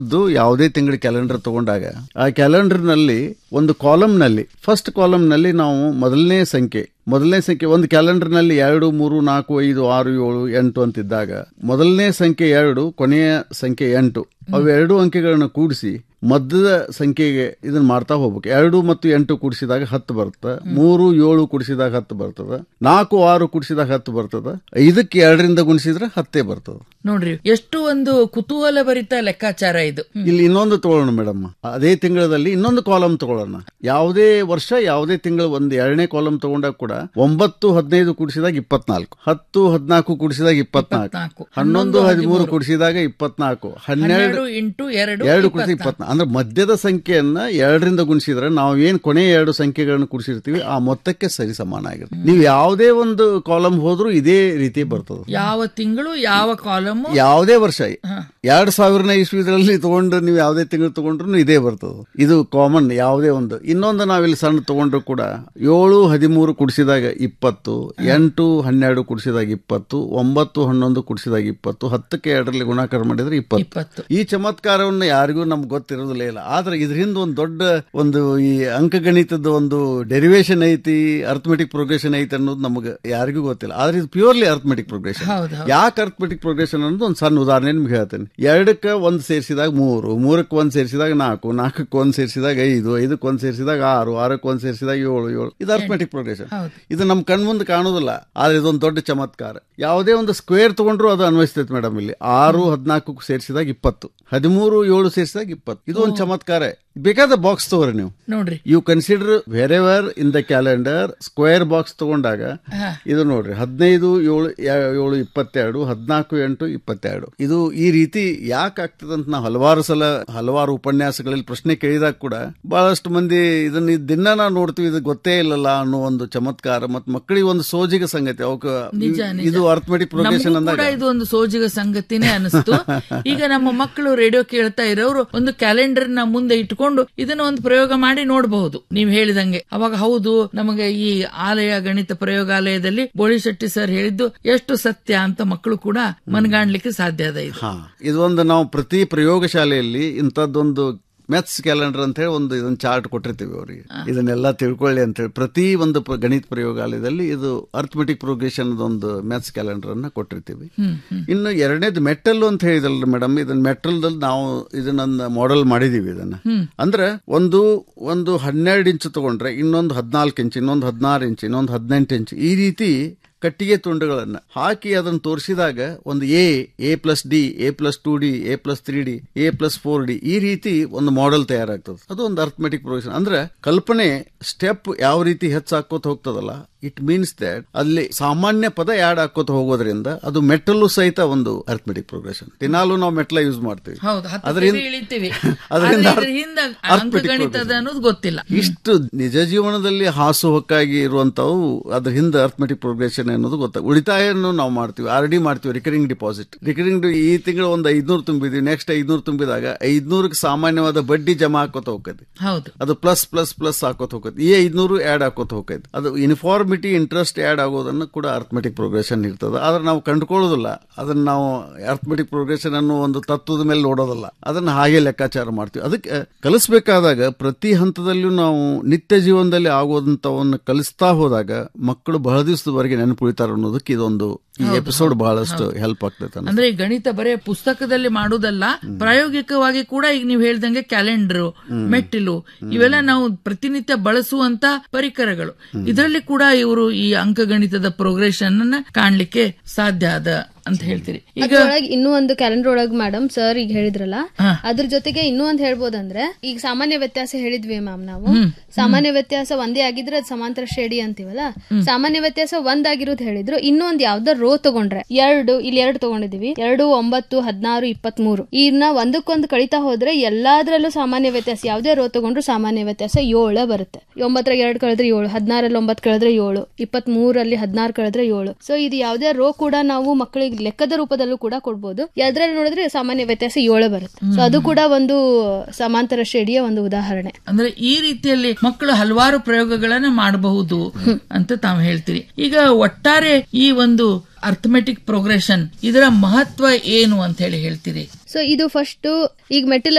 ಇದು ಯಾವುದೇ ತಿಂಗಳ ಕ್ಯಾಲೆಂಡರ್ ತಗೊಂಡಾಗ ಆ ಕ್ಯಾಲೆಂಡರ್ ನಲ್ಲಿ ಒಂದು ಕಾಲಮ್ ನಲ್ಲಿ ಫಸ್ಟ್ ಕಾಲಮ್ ನಲ್ಲಿ ನಾವು ಮೊದಲನೇ ಸಂಖ್ಯೆ ಮೊದಲನೇ ಸಂಖ್ಯೆ ಒಂದು ಕ್ಯಾಲೆಂಡರ್ ನಲ್ಲಿ ಎರಡು ಮೂರು ನಾಲ್ಕು ಐದು ಆರು ಏಳು ಎಂಟು ಅಂತಿದ್ದಾಗ ಮೊದಲನೇ ಸಂಖ್ಯೆ ಎರಡು ಕೊನೆಯ ಸಂಖ್ಯೆ ಎಂಟು ಅವೆರಡು ಅಂಕೆಗಳನ್ನು ಕೂಡಿಸಿ ಮಧ್ಯದ ಸಂಖ್ಯೆಗೆ ಇದನ್ನ ಮಾಡ್ತಾ ಹೋಗ್ಬೇಕು ಎರಡು ಮತ್ತು ಎಂಟು ಕೂಡಿಸಿದಾಗ ಹತ್ತು ಬರುತ್ತೆ ಮೂರು ಏಳು ಕೂಡಿಸಿದಾಗ ಹತ್ತು ಬರ್ತದ ನಾಲ್ಕು ಆರು ಕೂಡಿಸಿದಾಗ ಹತ್ತು ಬರ್ತದ ಐದಕ್ಕೆ ಎರಡರಿಂದ ಗುಣಿಸಿದ್ರೆ ಹತ್ತೇ ಬರ್ತದ ನೋಡ್ರಿ ಎಷ್ಟು ಒಂದು ಕುತೂಹಲ ಭರಿತ ಲೆಕ್ಕಾಚಾರ ಇದು ಇಲ್ಲಿ ಇನ್ನೊಂದು ತಗೊಳ್ಳೋಣ ಮೇಡಮ್ ಅದೇ ತಿಂಗಳಲ್ಲಿ ಇನ್ನೊಂದು ಕಾಲಮ್ ತಗೊಳ್ಳೋಣ ಯಾವುದೇ ವರ್ಷ ಯಾವುದೇ ತಿಂಗಳು ಒಂದು ಎರಡನೇ ಕಾಲಮ್ ತಗೊಂಡಾಗ ಕೂಡ ಒಂಬತ್ತು ಹದಿನೈದು ಕೂಡಿಸಿದಾಗ ಇಪ್ಪತ್ನಾಲ್ಕು ಹತ್ತು ಹದಿನಾಲ್ಕು ಕೂಡಿಸಿದಾಗ ಇಪ್ಪತ್ನಾಲ್ಕು ಇಪ್ಪತ್ನಾಲ್ಕು. ಹನ್ನೊಂದು ಹದಿಮೂರು ಕೂಡಿಸಿದಾಗ ಇಪ್ಪತ್ನಾಲ್ಕು ಹನ್ನೆರಡು ಹನ್ನೆರಡು ಇಂಟು ಎರಡು ಎರಡು ಕೂಡಿಸಿ ಇಪ್ಪತ್ನಾಲ್ಕು ಅಂದ್ರೆ ಮಧ್ಯದ ಸಂಖ್ಯೆಯನ್ನ ಎರಡರಿಂದ ಗುಣಿಸಿದ್ರೆ ನಾವು ಏನ್ ಕೊನೆಯ ಎರಡು ಸಂಖ್ಯೆಗಳನ್ನು ಕೂಡಿಸಿರ್ತೀವಿ ಆ ಮೊತ್ತಕ್ಕೆ ಸರಿ ಸಮಾನ ಆಗಿರುತ್ತೆ ನೀವು ಯಾವುದೇ ಒಂದು ಕಾಲಮ್ ಹೋದ್ರೂ ಇದೇ ರೀತಿ ಬರ್ತದೆ ಯಾವ ತಿಂಗಳು ಯಾವ ಕಾಲಮ್ ಯಾವುದೇ ವರ್ಷ ಎರಡ್ ಸಾವಿರನೇ ಇಸ್ವಿದ್ರಲ್ಲಿ ತಗೊಂಡು ನೀವು ಯಾವುದೇ ತಿಂಗಳು ತಗೊಂಡ್ರು ಇದೇ ಬರ್ತದೆ ಇದು ಕಾಮನ್ ಯಾವುದೇ ಒಂದು ಇನ್ನೊಂದು ನಾವಿಲ್ಲಿ ಸಣ್ಣ ತಗೊಂಡ್ರು ಕೂಡ ಏಳು ಹದಿಮೂರು ಕುಡಿಸಿದಾಗ ಇಪ್ಪತ್ತು ಎಂಟು ಹನ್ನೆರಡು ಕುಡಿಸಿದಾಗ ಇಪ್ಪತ್ತು ಒಂಬತ್ತು ಹನ್ನೊಂದು ಕುಡಿಸಿದಾಗ ಇಪ್ಪತ್ತು ಹತ್ತಕ್ಕೆ ಎರಡರಲ್ಲಿ ಗುಣಾಕಾರ ಮಾಡಿದ್ರೆ ಇಪ್ಪತ್ತು ಇಪ್ಪತ್ತು ಈ ಚಮತ್ಕಾರವನ್ನು ಯಾರಿಗೂ ನಮ್ಗೆ ಗೊತ್ತಿರೋದಿಲ್ಲ ಇಲ್ಲ ಆದ್ರೆ ಇದ್ರ ಹಿಂದೆ ಒಂದು ದೊಡ್ಡ ಒಂದು ಈ ಅಂಕಗಣಿತದ ಒಂದು ಡೆರಿವೇಶನ್ ಐತಿ ಅರ್ಥಮೆಟಿಕ್ ಪ್ರೋಗ್ರೆಷನ್ ಐತಿ ಅನ್ನೋದು ನಮಗೆ ಯಾರಿಗೂ ಗೊತ್ತಿಲ್ಲ ಆದ್ರೆ ಇದು ಪ್ಯೂರ್ಲಿ ಅರ್ಥಮೆಟಿಕ್ ಪ್ರೋಗ್ರೆಷನ್ ಹೌದು ಯಾಕೆ ಅರ್ಥಮೆಟಿಕ್ ಪ್ರೋಗ್ರೆಷನ್ ಅನ್ನೋದು ಒಂದು ಸಣ್ಣ ಉದಾಹರಣೆ ನಿಮ್ಗೆ ಹೇಳ್ತೇನೆ ಎರಡಕ್ಕೆ ಒಂದ್ ಸೇರಿಸಿದಾಗ ಮೂರು ಮೂರಕ್ಕೆ ಒಂದ್ ಸೇರಿಸಿದಾಗ ನಾಲ್ಕು ನಾಲ್ಕಕ್ಕೆ ಒಂದ್ ಸೇರಿಸಿದಾಗ ಐದು ಐದಕ್ಕೆ ಒಂದ್ ಸೇರಿಸಿದಾಗ ಆರು ಆರಕ್ಕೆ ಒಂದ್ ಸೇರಿಸಿದಾಗ ಏಳು ಏಳು ಇದು ಅರ್ಥಮೆಟಿಕ್ ಪ್ರೋಗ್ರೆಷನ್ ಹೌದು. ಇದು ನಮ್ ಕಣ್ಮುಂದೆ ಕಾಣೋದಿಲ್ಲ ಆದ್ರೆ ಇದೊಂದು ದೊಡ್ಡ ಚಮತ್ಕಾರ ಯಾವುದೇ ಒಂದು ಸ್ಕ್ವೇರ್ ತಗೊಂಡ್ರು ಅದು ಅನ್ವಯಿಸ್ತೈತೆ ಮೇಡಮ್ ಇಲ್ಲಿ ಆರು ಹದಿನಾಲ್ಕು ಸೇರಿಸಿದಾಗ ಇಪ್ಪತ್ತು ಹದಿಮೂರು ಏಳು ಸೇರಿಸಿದಾಗ ಇಪ್ಪತ್ತು ಇದು ಒಂದು ಚಮತ್ಕಾರ ಬೇಕಾದ ಬಾಕ್ಸ್ ತಗೋರಿ ನೀವು ನೋಡ್ರಿ you consider wherever in the calendar square box ತಗೊಂಡಾಗ ಹಾ. ಇದು ನೋಡ್ರಿ ಹದಿನೈದು ಏಳು ಯಾ- ಏಳು ಇಪ್ಪತ್ತೆರಡು ಹದಿನಾಲ್ಕು ಎಂಟು ಇಪ್ಪತ್ತೆರಡು ಇದು ಈ ರೀತಿ ಯಾಕೆ ಆಗ್ತದಂತ ನಾವು ಹಲವಾರು ಸಲ ಹಲವಾರು ಉಪನ್ಯಾಸಗಳಲ್ಲಿ ಪ್ರಶ್ನೆ ಕೇಳಿದಾಗ ಕೂಡ ಬಹಳಷ್ಟು ಮಂದಿ ಇದನ್ನ ದಿನ ನಾವು ನೋಡ್ತೀವಿ ಇದು ಗೊತ್ತೇ ಇಲ್ಲಲ್ಲ ಅನ್ನೋ ಒಂದು ಚಮತ್ಕಾರ ಮತ್ತು ಮಕ್ಕಳಿಗೆ ಒಂದು ಸೋಜಿಗ ಸಂಗತಿ ಅವಕ್ಕೆ ನಿಜ, ನಿಜ. ಇದು ಅರ್ಥಮೆಟಿಕ್ ಪ್ರೋಗ್ರೆಷನ್ ನಮಗೂ ಕೂಡ ಅಂದಾಗ ಇದು ಒಂದು ಸೋಜಿಗ ಸಂಗತಿನೇ ಅನಿಸ್ತು ಈಗ ನಮ್ಮ ಮಕ್ಕಳು ರೇಡಿಯೋ ಕೇಳ್ತಾ ಇರೋರು ಒಂದು ಕ್ಯಾಲೆಂಡರ್ ನ ಮುಂದೆ ಇಟ್ಕೊಂಡು ಇದನ್ನ ಒಂದು ಪ್ರಯೋಗ ಮಾಡಿ ನೋಡಬಹುದು ನೀವು ಹೇಳಿದಂಗೆ ಅವಾಗ ಹೌದು ನಮಗೆ ಈ ಆಲಯ ಗಣಿತ ಪ್ರಯೋಗಾಲಯದಲ್ಲಿ ಬೋಳಿಶೆಟ್ಟಿ ಸರ್ ಹೇಳಿದ್ದು ಎಷ್ಟು ಸತ್ಯ ಅಂತ ಮಕ್ಕಳು ಕೂಡ ಮನಗಾಣ್ಲಿಕ್ಕೆ ಸಾಧ್ಯ ಅದ ಇದು ಹಾ ಇದೊಂದು ನಾವು ಪ್ರತಿ ಪ್ರಯೋಗಶಾಲೆಯಲ್ಲಿ ಇಂಥದ್ದೊಂದು ಮ್ಯಾಥ್ಸ್ ಕ್ಯಾಲೆಂಡರ್ ಅಂತ ಹೇಳಿ ಒಂದು ಇದನ್ನ ಚಾರ್ಟ್ ಕೊಟ್ಟಿರ್ತೀವಿ ಅವರಿಗೆ ಇದನ್ನೆಲ್ಲ ತಿಳ್ಕೊಳ್ಳಿ ಅಂತ ಹೇಳಿ ಪ್ರತಿ ಒಂದು ಪ್ರ- ಗಣಿತ ಪ್ರಯೋಗಾಲಯದಲ್ಲಿ ಇದು ಅರ್ಥಮೆಟಿಕ್ ಪ್ರೋಗ್ರೆಷನ್ ಒಂದು ಮ್ಯಾಥ್ಸ್ ಕ್ಯಾಲೆಂಡರ್ ಅನ್ನ ಕೊಟ್ಟಿರ್ತೀವಿ ಇನ್ನು ಎರಡನೇದು ಮೆಟಲ್ ಅಂತ ಹೇಳಿದಲ್ಲ ಮೇಡಮ್ ಇದನ್ನ ಮೆಟಲ್ದಲ್ಲಿ ನಾವು ಇದನ್ನ ಮಾಡೆಲ್ ಮಾಡಿದೀವಿ ಇದನ್ನ ಅಂದ್ರೆ ಒಂದು ಒಂದು ಹನ್ನೆರಡು ಇಂಚ್ ತಗೊಂಡ್ರೆ ಇನ್ನೊಂದು ಹದಿನಾಲ್ಕು ಇಂಚ್ ಇನ್ನೊಂದು ಹದಿನಾರು ಇಂಚ್ ಇನ್ನೊಂದು ಹದಿನೆಂಟು ಇಂಚ್ ಈ ರೀತಿ ಕಟ್ಟಿಗೆ ತುಂಡುಗಳನ್ನ ಹಾಕಿ ಅದನ್ನು ತೋರಿಸಿದಾಗ ಒಂದು A A plus D A plus two D A plus three D A plus four D ಈ ರೀತಿ ಒಂದು ಮಾಡೆಲ್ ತಯಾರಾಗ್ತದೆ ಅದು ಒಂದು ಅರ್ಥಮೆಟಿಕ್ ಪ್ರೊವಿಷನ್ ಅಂದ್ರೆ ಕಲ್ಪನೆ ಸ್ಟೆಪ್ ಯಾವ ರೀತಿ ಹೆಚ್ಚಾಕೋತ ಹೋಗ್ತದಲ್ಲ ಇಟ್ ಮೀನ್ಸ್ ದಟ್ ಅಲ್ಲಿ ಸಾಮಾನ್ಯ ಪದ ಯಾಡ್ ಹಾಕೋತ ಹೋಗೋದ್ರಿಂದ ಅದು ಮೆಟಲ್ಲು ಸಹಿತ ಒಂದು ಅರ್ಥಮೆಟಿಕ್ ಪ್ರೋಗ್ರೆಷನ್ ದಿನಾಲು ನಾವು ಮೆಟ್ಲ ಯೂಸ್ ಮಾಡ್ತೀವಿ ಹೌದು ಹತ್ತು ಅದರಿಂದ- ಸರಿ ಇಳಿತೀವಿ ಅದರಿಂದ ಆದ್ರೆ ಇದ್ರ ಹಿಂದ arithmetic ಅಂಕಗಣಿತದ progression. ಅನ್ನೋದು ಗೊತ್ತಿಲ್ಲ ಇಷ್ಟು ನಿಜ ಜೀವನದಲ್ಲಿ ಹಾಸುಹೊಕ್ಕಾಗಿ ಇರುವಂತವು ಅದ್ರ ಹಿಂದೆ ಅರ್ಥಮೆಟಿಕ್ ಪ್ರೋಗ್ರೆಷನ್ ಅನ್ನೋದು ಗೊತ್ತ ಉಳಿತಾಯವನ್ನು ನಾವು ಮಾಡ್ತೀವಿ ಆರ್ ಡಿ ಮಾಡ್ತೀವಿ ರಿಕರಿಂಗ್ ಡಿಪಾಸಿಟ್ ರಿಕರಿಂಗ್ ಈ ತಿಂಗಳು ಒಂದು ಐದ್ನೂರು ತುಂಬಿದ್ವಿ ನೆಕ್ಸ್ಟ್ ಐದ್ನೂರು ತುಂಬಿದಾಗ ಐದ್ನೂರಕ್ಕೆ ಸಾಮಾನ್ಯವಾದ ಬಡ್ಡಿ ಜಮಾ ಹಾಕೋತ ಹೋಗ್ತದೆ ಹೌದು ಅದು ಪ್ಲಸ್ ಪ್ಲಸ್ ಪ್ಲಸ್ ಹಾಕೋತ ಹೋಗ್ತದೆ ಈ ಐದ್ನೂರು ಆಡ್ ಹಾಕೋತ ಹೋಗ್ತದೆ ಅದು ಯೂನಿಫಾರ್ಮಿಟಿ ಇಂಟ್ರೆಸ್ಟ್ ಆಡ್ ಆಗೋದನ್ನು ಕೂಡ ಅರ್ಥಮೆಟಿಕ್ ಪ್ರೋಗ್ರೆಷನ್ ಇರ್ತದೆ ಆದ್ರೆ ನಾವು ಕಂಡುಕೊಳ್ಳೋದಿಲ್ಲ ಅದನ್ನ ನಾವು ಅರ್ಥಮೆಟಿಕ್ ಪ್ರೋಗ್ರೆಷನ್ ಅನ್ನೋ ಒಂದು ತತ್ವದ ಮೇಲೆ ನೋಡೋದಲ್ಲ ಅದನ್ನ ಹಾಗೆ ಲೆಕ್ಕಾಚಾರ ಮಾಡ್ತೀವಿ ಅದಕ್ಕೆ ಕಲಿಸ್ಬೇಕಾದಾಗ ಪ್ರತಿ ಹಂತದಲ್ಲೂ ನಾವು ನಿತ್ಯ ಜೀವನದಲ್ಲಿ ಆಗೋದಂತವನ್ನ ಕಲಿಸ್ತಾ ಹೋದಾಗ ಮಕ್ಕಳು ಬಹಳ ದಿವಸದವರೆಗೆ ನೆನಪುಳಿತಾರೆ ಅನ್ನೋದಕ್ಕೆ ಇದೊಂದು ಈ ಎಪಿಸೋಡ್ ಬಹಳಷ್ಟು ಹೆಲ್ಪ್ ಆಗ್ತೈತೆ ಅನ್ನೋದು. ಅಂದ್ರೆ ಈ ಗಣಿತ ಬರೇ ಪುಸ್ತಕದಲ್ಲಿ ಮಾಡುವುದಲ್ಲ ಪ್ರಾಯೋಗಿಕವಾಗಿ ಕೂಡ ಈಗ ನೀವು ಹೇಳ್ದಂಗೆ ಕ್ಯಾಲೆಂಡರ್ ಮೆಟ್ಟಿಲು ಇವೆಲ್ಲ ನಾವು ಪ್ರತಿನಿತ್ಯ ಬಳಸುವಂತ ಪರಿಕರಗಳು ಇದರಲ್ಲಿ ಕೂಡ ಇವರು ಈ ಅಂಕಗಣಿತದ ಪ್ರೋಗ್ರೆಷನ್ ಅನ್ನ ಕಾಣ್ಲಿಕ್ಕೆ ಸಾಧ್ಯ ಅದ ಅಂತ ಹೇಳ್ತೀರಿ ಈಗ ಅದ್ರೊಳಗ್ ಇನ್ನೂ ಒಂದು ಕ್ಯಾಲೆಂಡರ್ ಒಳಗ್ ಮೇಡಮ್ ಸರ್ ಈಗ ಹೇಳಿದ್ರಲ್ಲ ಹಾ. ಅದ್ರ ಜೊತೆಗೆ ಇನ್ನೂ ಒಂದ್ ಹೇಳ್ಬೋದಂದ್ರೆ ಈಗ ಸಾಮಾನ್ಯ ವ್ಯತ್ಯಾಸ ಹೇಳಿದ್ವಿ ಮ್ಯಾಮ್ ನಾವು ಸಾಮಾನ್ಯ ವ್ಯತ್ಯಾಸ ಒಂದೇ ಆಗಿದ್ರೆ ಅದು ಸಮಾಂತರ ಶ್ರೇಣಿ ಅಂತೀವಲ್ಲ ಸಾಮಾನ್ಯ ವ್ಯತ್ಯಾಸ ಒಂದಾಗಿರೋದು ಹೇಳಿದ್ರು ಇನ್ನೂ ಒಂದ್ ಯಾವ್ದೋ ರೋ ತಗೊಂಡ್ರೆ ಎರಡು ಇಲ್ಲಿ ಎರಡು ತಗೊಂಡಿದೀವಿ ಎರಡು ಒಂಬತ್ತು ಹದಿನಾರು ಇಪ್ಪತ್ತ್ ಮೂರು ಇನ್ನ ಒಂದಕ್ಕೊಂದು ಕಳಿತಾ ಹೋದ್ರೆ ಎಲ್ಲಾದ್ರಲ್ಲೂ ಸಾಮಾನ್ಯ ವ್ಯತ್ಯಾಸ ಯಾವ್ದೇ ರೋ ತಗೊಂಡ್ರು ಸಾಮಾನ್ಯ ವ್ಯತ್ಯಾಸ ಏಳ ಬರುತ್ತೆ ಒಂಬತ್ತರಾಗ ಎರಡು ಕಳೆದ್ರೆ ಏಳು ಹದಿನಾರಲ್ಲಿ ಒಂಬತ್ತು ಕಳೆದ್ರೆ ಏಳು ಇಪ್ಪತ್ತ್ ಮೂರಲ್ಲಿ ಹದಿನಾರು ಕಳೆದ್ರೆ ಏಳು ಸೊ ಇದು ಯಾವ್ದೇ ರೋ ಕೂಡ ನಾವು ಮಕ್ಕಳಿಗೆ ನಮಗೆ ಲೆಕ್ಕದ ರೂಪದಲ್ಲೂ ಕೂಡ ಕೊಡ್ಬೋದು ಅದ್ರಲ್ಲಿ ನೋಡಿದ್ರೆ ಸಾಮಾನ್ಯ ವ್ಯತ್ಯಾಸ ಏಳು ಬರುತ್ತೆ ಸೊ ಅದು ಕೂಡ ಒಂದು ಸಮಾಂತರ ಶ್ರೇಣಿಯ ಒಂದು ಉದಾಹರಣೆ ಅಂದ್ರೆ ಈ ರೀತಿಯಲ್ಲಿ ಮಕ್ಕಳು ಹಲವಾರು ಪ್ರಯೋಗಗಳನ್ನ ಮಾಡಬಹುದು ಅಂತ ತಾವು ಹೇಳ್ತೀರಿ ಈಗ ಒಟ್ಟಾರೆ ಈ ಒಂದು ಅರ್ಥಮೆಟಿಕ್ ಪ್ರೋಗ್ರೆಷನ್ ಇದರ ಮಹತ್ವ ಏನು ಅಂತ ಹೇಳಿ ಹೇಳ್ತೀರಿ ಸೊ ಇದು ಫಸ್ಟ್ ಈಗ ಮೆಟಲ್